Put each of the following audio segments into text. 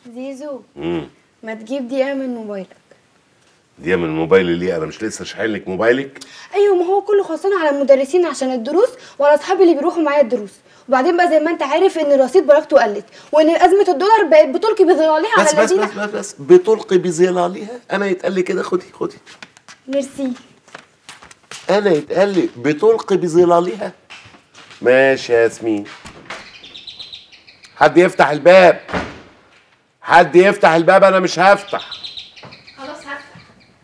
زيزو امم ما تجيب دقيقة من موبايلك دي من الموبايل اللي انا مش لسه شاحن لك موبايلك ايوه ما هو كله خلصان على المدرسين عشان الدروس وعلى اصحابي اللي بيروحوا معايا الدروس وبعدين بقى زي ما انت عارف ان رصيد بركته قلت وان ازمه الدولار بقت بتلقي بظلالها على بس بس الذين بس بس, بس بتلقي بظلالها انا يتقال لي كده خدي خدي ميرسي انا يتقال لي بتلقي بظلالها ماشي يا ياسمين حد يفتح الباب حد يفتح الباب انا مش هفتح خلاص هفتح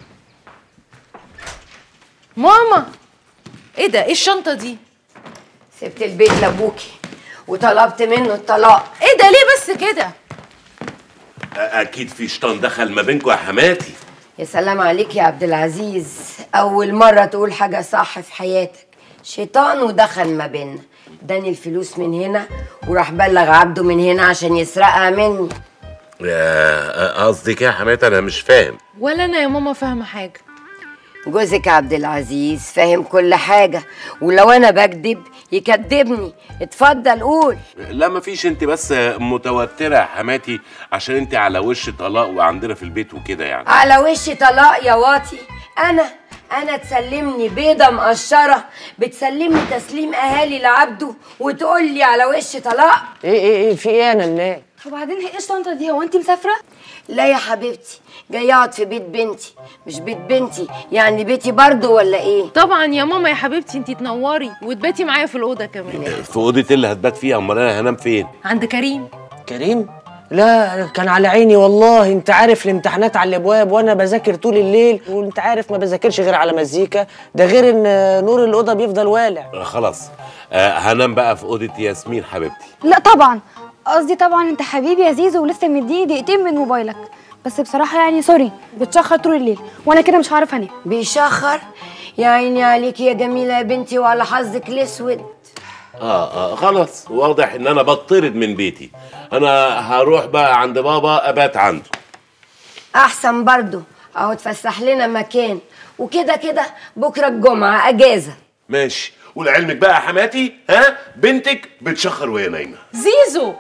ماما ايه ده ايه الشنطه دي سبت البيت لابوكي وطلبت منه الطلاق ايه ده ليه بس كده اكيد في شيطان دخل ما بينكم يا حماتي يا سلام عليك يا عبد العزيز اول مره تقول حاجه صح في حياتك شيطان ودخل ما بيننا اداني الفلوس من هنا وراح بلغ عبده من هنا عشان يسرقها مني يا- قصدك إيه يا حماتي انا مش فاهم ولا انا يا ماما فاهمه حاجه جوزك عبد العزيز فاهم كل حاجه ولو انا بكذب يكذبني اتفضل قول لا مفيش انت بس متوتره يا حماتي عشان انت على وش طلاق وعندنا في البيت وكده يعني على وش طلاق يا واطي انا انا تسلمني بيضه مقشره بتسلمني تسليم اهالي لعبده وتقول لي على وش طلاق ايه ايه ايه في ايه انا ننام وبعدين هي ايه الشنطه دي هو انت مسافره لا يا حبيبتي جاي اقعد في بيت بنتي مش بيت بنتي يعني بيتي برضو ولا ايه طبعا يا ماما يا حبيبتي انتي تنوري وتباتي معايا في الاوضه كمان في اوضه اللي هتبات فيها امال انا هنام فين عند كريم كريم لا كان على عيني والله انت عارف الامتحانات على الابواب وانا بذاكر طول الليل وانت عارف ما بذاكرش غير على مزيكا ده غير ان نور الاوضه بيفضل والع آه، خلاص آه هنام بقى في اوضه ياسمين حبيبتي لا طبعا قصدي طبعا انت حبيبي يا زيزو ولسه مديني دقيقتين من موبايلك بس بصراحه يعني سوري بتشخر طول الليل وانا كده مش هعرف انام بيشخر يا عيني عليكي يا جميله يا بنتي وعلى حظك الاسود اه اه خلاص واضح ان انا بطرد من بيتي انا هروح بقى عند بابا ابات عنده احسن برضو اهو تفسح لنا مكان وكده كده بكره الجمعه اجازه ماشي ولعلمك بقى يا حماتي ها بنتك بتشخر وهي نايمه زيزو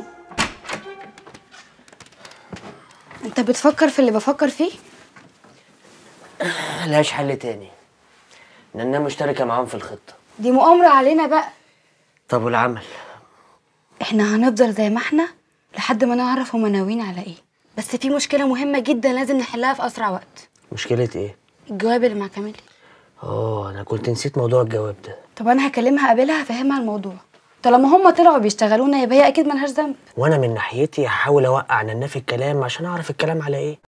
انت بتفكر في اللي بفكر فيه ملهاش حل تاني نانا مشتركه معاهم في الخطه دي مؤامره علينا بقى طب والعمل احنا هنفضل زي ما احنا لحد ما نعرف هما ناويين على ايه بس في مشكله مهمه جدا لازم نحلها في اسرع وقت مشكله ايه الجواب اللي مع كاميلي اه انا كنت نسيت موضوع الجواب ده طب انا هكلمها قابلها هفهمها الموضوع طالما هما طلعوا بيشتغلونا يبقى هي اكيد ملهاش ذنب وانا من ناحيتي هحاول اوقع نانا في الكلام عشان اعرف الكلام على ايه